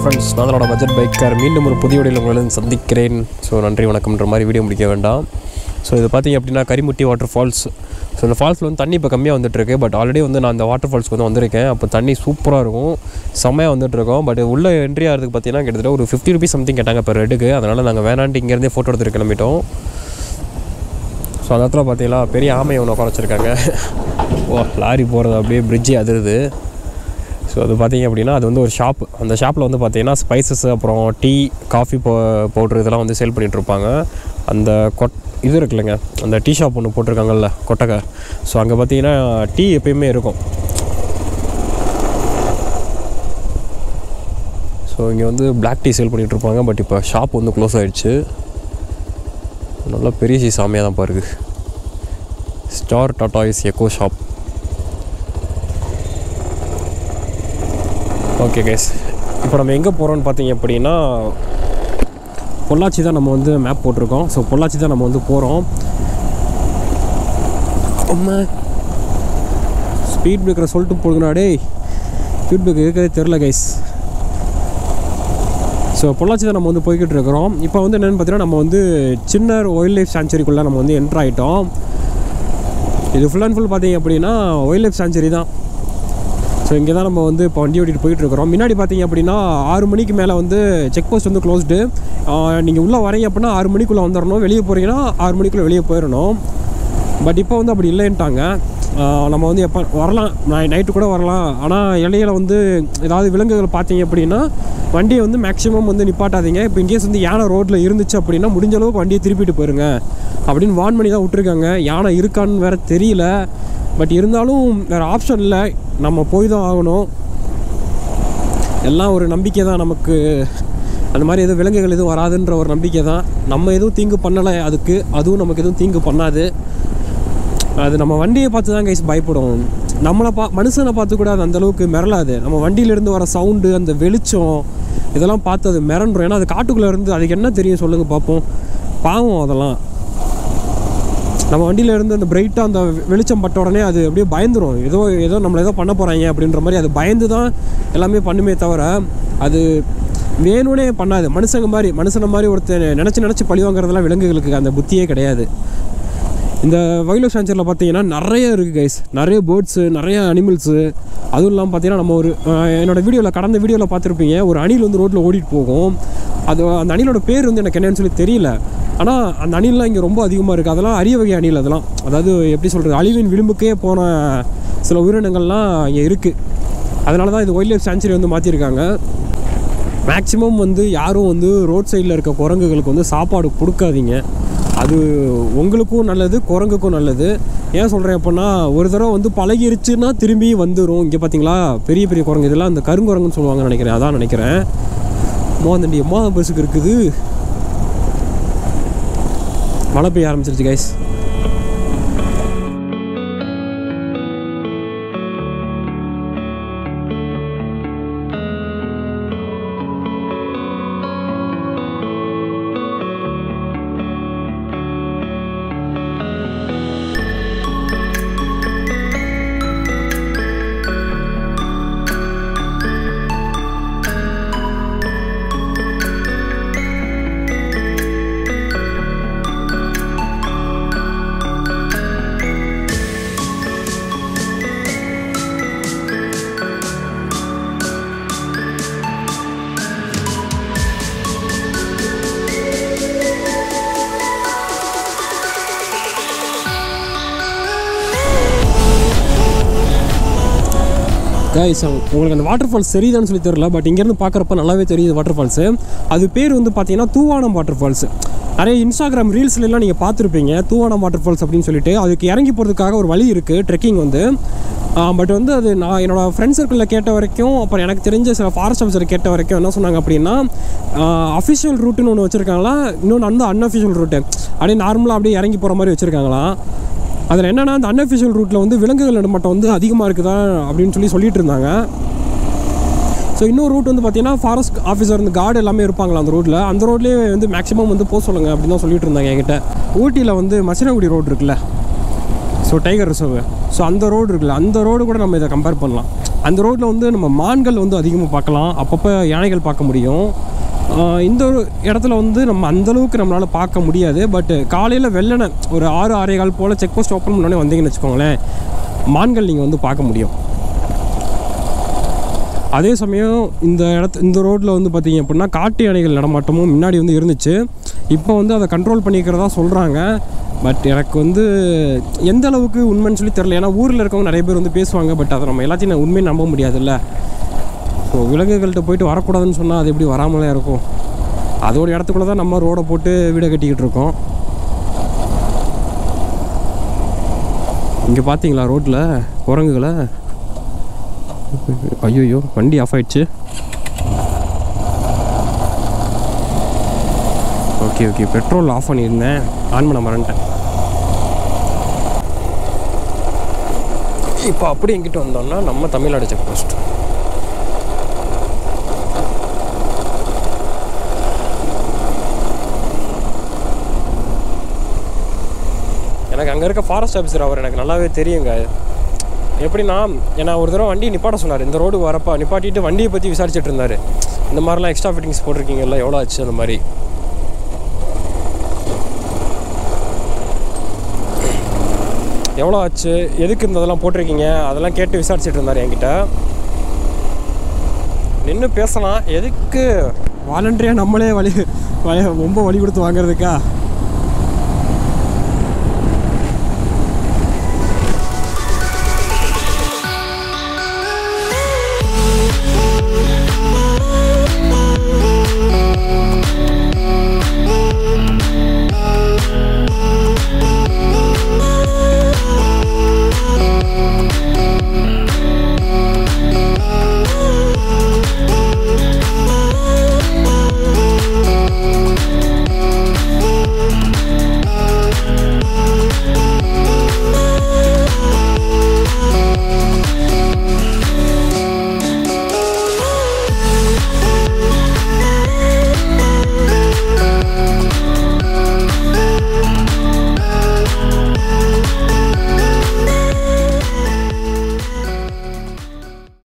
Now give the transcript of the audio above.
friends நாங்களோட budget biker மீண்டும் ஒரு புதிய வீடியோவில் உங்களை சந்திக்கிறேன் ஸோ நன்றி வணக்கம்ன்ற மாதிரி வீடியோ முடிக்க வேண்டாம் ஸோ இது பார்த்தீங்க அப்படின்னா கரிமுட்டி வாட்டர் ஃபால்ஸ் ஸோ இந்த ஃபால்ஸில் வந்து தண்ணி இப்போ கம்மியாக வந்துட்டுருக்கு பட் ஆல்ரெடி வந்து நான் அந்த வாட்டர் ஃபால்ஸ்க்கு வந்து வந்திருக்கேன் அப்போ தண்ணி சூப்பராக இருக்கும் செம்மையாக வந்துட்டுருக்கோம் பட் உள்ளே என்ட்ரி ஆகிறதுக்கு பார்த்தீங்கன்னா கிட்டத்தட்ட ஒரு ஃபிஃப்டி ருபீஸ் சம்திங் கேட்டாங்க இப்போ ரெட்டுக்கு அதனால் நாங்கள் வேணான்ட்டு இங்கேருந்தே ஃபோட்டோ எடுத்துட்டு கிளம்பிட்டோம் ஸோ அந்த இடத்துல பார்த்தீங்களா பெரிய ஆமையை ஒன்று உட்கார வச்சுருக்காங்க ஓ லாரி போகிறது அப்படியே பிரிட்ஜு அதிருது ஸோ அது பார்த்தீங்க அப்படின்னா அது வந்து ஒரு ஷாப் அந்த ஷாப்பில் வந்து பார்த்தீங்கன்னா ஸ்பைசஸ் அப்புறம் டீ காஃபி போ பவுட்ரு இதெல்லாம் வந்து சேல் பண்ணிட்டு இருப்பாங்க அந்த கொட் இது இருக்குல்லங்க அந்த டீ ஷாப் ஒன்று போட்டிருக்காங்கல்ல கொட்டகை ஸோ அங்கே பார்த்தீங்கன்னா டீ எப்பயுமே இருக்கும் ஸோ இங்கே வந்து பிளாக் டீ சேல் பண்ணிட்டு இருப்பாங்க பட் இப்போ ஷாப் வந்து க்ளோஸ் ஆயிடுச்சு நல்லா பெரிய சீ சாமியாக தான் பாருங்க star tortoise echo shop okay கேஸ் இப்போ நம்ம எங்கே போகிறோம்னு பார்த்தீங்க அப்படின்னா பொள்ளாச்சி தான் நம்ம வந்து மேப் போட்டிருக்கோம் ஸோ பொள்ளாச்சி தான் நம்ம வந்து போகிறோம் அம்மா ஸ்பீட் பிரேக்கரை சொல்லிட்டு போடுங்கண்ணா டேய் ஸ்பீட் பிரேக்கர் இருக்கிறதே தெரில கைஸ் ஸோ பொள்ளாச்சி தான் நம்ம வந்து போய்கிட்டு இருக்கிறோம் இப்போ வந்து என்னென்னு பார்த்தீங்கன்னா நம்ம வந்து சின்னர் வைல்ட் லைஃப் சாங்சுரிக்குள்ளே நம்ம வந்து என்ட்ரு ஆகிட்டோம் இது ஃபுல் அண்ட் ஃபுல் பார்த்தீங்க அப்படின்னா வைல்ட் லைஃப் சாங்சுரி தான் ஸோ இங்கே தான் நம்ம வந்து இப்போ வண்டி ஓட்டிட்டு போயிட்டு இருக்கிறோம் முன்னாடி பார்த்தீங்க அப்படின்னா ஆறு மணிக்கு மேலே வந்து செக் போஸ்ட் வந்து க்ளோஸ்டு நீங்கள் உள்ளே வரீங்க அப்படின்னா ஆறு மணிக்குள்ளே வந்துடணும் வெளியே போகிறீங்கன்னா ஆறு மணிக்குள்ளே வெளியே போயிடணும் பட் இப்போ வந்து அப்படி இல்லைன்ட்டாங்க ஆஹ் நம்ம வந்து எப்போ வரலாம் நை நைட்டு கூட வரலாம் ஆனால் இடையில வந்து ஏதாவது விலங்குகள் பார்த்தீங்க அப்படின்னா வண்டியை வந்து மேக்ஸிமம் வந்து நிப்பாட்டாதீங்க இப்போ இன்கேஸ் வந்து யானை ரோட்டில் இருந்துச்சு அப்படின்னா முடிஞ்ச அளவுக்கு வண்டியை திருப்பிட்டு போயிருங்க அப்படின்னு வான் பண்ணி தான் விட்டுருக்காங்க யானை இருக்கான்னு வேற தெரியல பட் இருந்தாலும் வேறு ஆப்ஷன் இல்லை நம்ம போய் தான் ஆகணும் எல்லாம் ஒரு நம்பிக்கை தான் நமக்கு அந்த மாதிரி எதுவும் விலங்குகள் எதுவும் வராதுன்ற ஒரு நம்பிக்கை தான் நம்ம எதுவும் தீங்கு பண்ணலை அதுக்கு அதுவும் நமக்கு எதுவும் தீங்கு பண்ணாது அது நம்ம வண்டியை பார்த்து தான் கைஸ் பயப்படும் நம்மளை பா மனுஷனை பார்த்து கூட அது அந்தளவுக்கு மிரளாது நம்ம வண்டியிலேருந்து வர சவுண்டு அந்த வெளிச்சம் இதெல்லாம் பார்த்து அது மிரண்டுரும் ஏன்னா அது காட்டுக்குள்ளே இருந்து அதுக்கு என்ன தெரியும் சொல்லுங்கள் பார்ப்போம் பாவம் அதெல்லாம் நம்ம வண்டியில இருந்து அந்த பிரைட்டாக அந்த வெளிச்சம் பட்ட உடனே அது அப்படியே பயந்துரும் ஏதோ ஏதோ நம்மளை ஏதோ பண்ண போகிறாங்க அப்படின்ற மாதிரி அது பயந்து தான் எல்லாமே பண்ணுமே தவிர அது வேணும்னே பண்ணாது மனுஷங்க மாதிரி மனுஷனை மாதிரி ஒருத்தர் நினச்சி நினச்சி பழி வாங்குறதெல்லாம் விலங்குகளுக்கு அந்த புத்தியே கிடையாது இந்த வைல்ட் லைஃப் சான்ச்சரில் பார்த்தீங்கன்னா நிறைய இருக்குது கைஸ் நிறைய பேர்ட்ஸு நிறைய அனிமல்ஸு அதுவும் இல்லாமல் பார்த்தீங்கன்னா நம்ம ஒரு அஹ், என்னோட வீடியோவில் கடந்த வீடியோவில் பார்த்துருப்பீங்க ஒரு அணில் வந்து ரோட்டில் ஓடிட்டு போகும் அது அந்த அணிலோட பேர் வந்து எனக்கு என்னன்னு சொல்லி தெரியல ஆனால் அந்த அணில்லாம் இங்கே ரொம்ப அதிகமாக இருக்குது அதெல்லாம் அரிய வகை அணில் அதெல்லாம் அதாவது எப்படி சொல்கிறது அழிவின் விளிம்புக்கே போன சில உயிரினங்கள்லாம் இங்கே இருக்குது அதனால தான் இது வைல்ட் லைஃப் சான்ச்சுரி வந்து மாற்றிருக்காங்க மேக்ஸிமம் வந்து யாரும் வந்து ரோட் சைடில் இருக்க குரங்குகளுக்கு வந்து சாப்பாடு கொடுக்காதீங்க அது உங்களுக்கும் நல்லது குரங்குக்கும் நல்லது ஏன் சொல்கிறேன் அப்படின்னா ஒரு தடவை வந்து பழகிருச்சுன்னா திரும்பி வந்துடும் இங்கே பார்த்தீங்களா பெரிய பெரிய குரங்கு இதெல்லாம் அந்த கருங்குரங்குன்னு சொல்லுவாங்கன்னு நினைக்கிறேன் அதான் நினைக்கிறேன் மோதண்டி அம்மா பஸ்ஸுக்கு இருக்குது மழை பெய்ய ஆரம்பிச்சிருச்சு கைஸ் கைஸ் உங்களுக்கு அந்த வாட்டர் ஃபால்ஸ் தெரியுதான்னு சொல்லி தெரியல பட் இங்கேருந்து பார்க்குறப்ப நல்லாவே தெரியுது வாட்டர் ஃபால்ஸு அது பேர் வந்து பார்த்தீங்கன்னா தூவானம் வாட்டர் ஃபால்ஸ் நிறைய இன்ஸ்டாகிராம் ரீல்ஸ்லாம் நீங்கள் பார்த்துருப்பீங்க தூவானம் வாட்டர் ஃபால்ஸ் அப்படின்னு சொல்லிட்டு அதுக்கு இறங்கி போகிறதுக்காக ஒரு வழி இருக்குது ட்ரெக்கிங் வந்து பட் வந்து அது நான் என்னோடய ஃப்ரெண்ட் சர்க்கிளில் கேட்ட வரைக்கும் அப்புறம் எனக்கு தெரிஞ்ச சில ஃபாரஸ்ட் ஆஃபீஸர் கேட்ட வரைக்கும் என்ன சொன்னாங்க அப்படின்னா அஃபிஷியல் ரூட்டுன்னு ஒன்று வச்சுருக்காங்களா இன்னொன்று வந்து அன்அஃபிஷியல் ரூட்டு அப்படியே நார்மலாக அப்படியே இறங்கி போகிற மாதிரி வச்சுருக்காங்களாம் அதில் என்னென்னா அந்த அன்அஃபிஷியல் ரூட்டில் வந்து விலங்குகள் நடமாட்டம் வந்து அதிகமாக இருக்குதா அப்படின்னு சொல்லி சொல்லிட்டு இருந்தாங்க ஸோ இன்னொரு ரூட் வந்து பார்த்தீங்கன்னா ஃபாரஸ்ட் ஆஃபீஸர் இந்த கார்டு எல்லாமே இருப்பாங்களா அந்த ரோட்டில் அந்த ரோட்லேயே வந்து மேக்ஸிமம் வந்து போக சொல்லுங்க அப்படின்னு தான் சொல்லிட்டு இருந்தாங்க என்கிட்ட ஊட்டியில் வந்து மசினகுடி ரோடு இருக்குல்ல ஸோ டைகர் ரிசர்வ் ஸோ அந்த ரோடு இருக்குல்ல அந்த ரோடு கூட நம்ம இதை கம்பேர் பண்ணலாம் அந்த ரோட்டில் வந்து நம்ம மான்கள் வந்து அதிகமாக பார்க்கலாம் அப்பப்போ யானைகள் பார்க்க முடியும் ஆஹ் இந்த ஒரு இடத்துல வந்து நம்ம அந்தளவுக்கு நம்மளால் பார்க்க முடியாது பட் காலையில் வெள்ளனை ஒரு ஆறு ஆறே கால் போல் செக் போஸ்ட் ஓப்பன் பண்ணோடனே வந்தீங்கன்னு வச்சுக்கோங்களேன் மான்கள் நீங்கள் வந்து பார்க்க முடியும் அதே சமயம் இந்த இடத்து இந்த ரோட்டில் வந்து பார்த்தீங்க அப்படின்னா காட்டு யானைகள் நடமாட்டமும் முன்னாடி வந்து இருந்துச்சு இப்போ வந்து அதை கண்ட்ரோல் பண்ணிக்கிறதா சொல்கிறாங்க பட் எனக்கு வந்து எந்த அளவுக்கு உண்மைன்னு சொல்லி தெரில ஏன்னா ஊரில் இருக்கவங்க நிறைய பேர் வந்து பேசுவாங்க பட் அதை நம்ம எல்லாத்தையும் நான் உண்மையை நம்ப முடியாதுல்ல ஸோ விலங்குகள்கிட்ட போயிட்டு வரக்கூடாதுன்னு சொன்னால் அது எப்படி வராமலே இருக்கும் அதோட இடத்துக்குள்ள தான் நம்ம ரோடை போட்டு வீடை கட்டிக்கிட்டு இருக்கோம் இங்கே பார்த்தீங்களா ரோட்டில் குரங்குகளை ஐயோ வண்டி ஆஃப் ஆயிடுச்சு ஓகே ஓகே பெட்ரோல் ஆஃப் பண்ணியிருந்தேன் ஆன் பண்ண மறந்துட்டேன் இப்போ அப்படி எங்கிட்ட வந்தோம்னா நம்ம தமிழ்நாடு செக் போஸ்ட் எனக்கு அங்கே இருக்க ஃபாரஸ்ட் ஆஃபீஸர் அவர் எனக்கு நல்லாவே தெரியுங்க எப்படின்னா ஏன்னா ஒரு தடவை வண்டி நிப்பாட்ட சொன்னார் இந்த ரோடு வரப்போ நிப்பாட்டிட்டு வண்டியை பற்றி விசாரிச்சுட்டு இருந்தார் இந்த மாதிரிலாம் எக்ஸ்ட்ரா ஃபிட்டிங்ஸ் போட்டிருக்கீங்கல்ல எவ்வளோ ஆச்சு அந்த மாதிரி எவ்வளோ ஆச்சு எதுக்கு இந்த இதெல்லாம் போட்டிருக்கீங்க அதெல்லாம் கேட்டு விசாரிச்சுட்டு இருந்தார் என்கிட்ட நின்று பேசலாம் எதுக்கு வாலண்டரியாக நம்மளே வழி வழி- ரொம்ப வழி கொடுத்து வாங்குறதுக்கா